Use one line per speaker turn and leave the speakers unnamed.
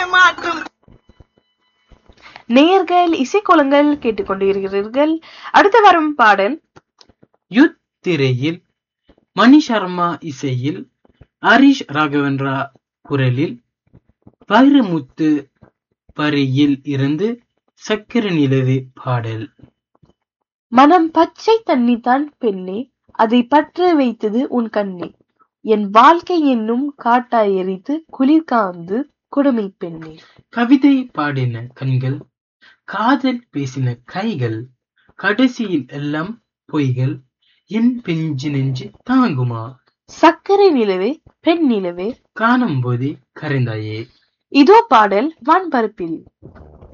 ஏமாற்றும்
நேயர்கள் இசைக்கோலங்கள் கேட்டுக்கொண்டிருக்கிறீர்கள் அடுத்து வரும் பாடல்
யுத் திரையில் மணி சர்மா இசையில் ஹரிஷ் ராகவேந்திரா குரலில் வைரமுத்து வரியில் இருந்து சக்கர நிலவு பாடல்
மனம் பச்சை தண்ணி தான் பெண்ணே அதை பற்ற வைத்தது உன் கண்ணே என் வாழ்க்கை என்னும் காட்டாய் எரித்து குளிர் காந்து கொடுமை பெண்ணே
கவிதை பாடின கண்கள் காதல் பேசின கைகள் கடைசியில் எல்லாம் பொய்கள் என் பிஞ்சு நெஞ்சு தாங்குமா
சர்க்கரை நிலவே பெண் நிலவே
காணும் போதே கரைந்தாயே
இதோ பாடல் வான்பரப்பில்